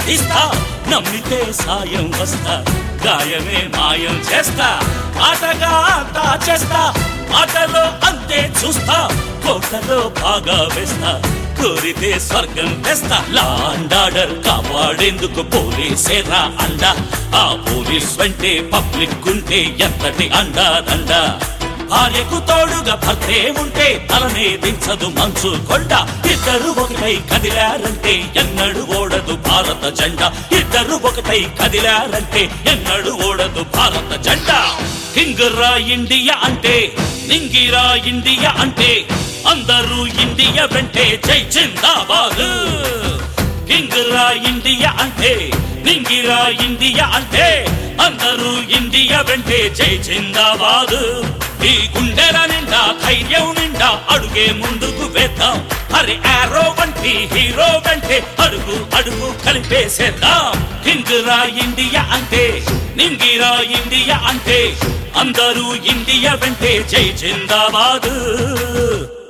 తీస్తా నమ్మితే సాయం వస్తా గాయమే మాయం చేస్తా ఆటగా అంతా చేస్తా ఆటలో అంతే చూస్తా కోటలో బాగా వేస్తా కోరితే స్వర్గం తెస్తా లాండాడర్ కాపాడేందుకు పోలీసేరా అండ ఆ పోలీస్ వెంటే పబ్లిక్ ఉంటే ఎంతటి అండా దండ భార్యకు తోడుగా భర్తే ఉంటే తలనే దించదు మంచు కొండ ఇద్దరు ఒకటై కదిలారంటే ఎన్నడు ఓడదు భారత జెండా ఇద్దరు ఒకటై కదిలారంటే ఎన్నడు ఓడదు భారత జెండా కింగురా ఇండియా అంటే నింగిరా ఇండియా అంటే అందరూ ఇండియా వెంటే జై జిందాబాద్ కింగురా ఇండియా అంటే నింగిరా ఇండియా అంటే అందరూ ఇండియా వెంటే జై జిందాబాద్ ఈ గుండెల నిండా ధైర్యం నిండా అడుగే ముందుకు వేద్దాం హరి ఆరో వంటి హీరో వెంటే అడుగు అడుగు కలిపేసేద్దాం కింగురా ఇండియా అంటే నింగిరా ఇండియా అంటే అందరూ ఇండియా వెంటే జై జిందాబాద్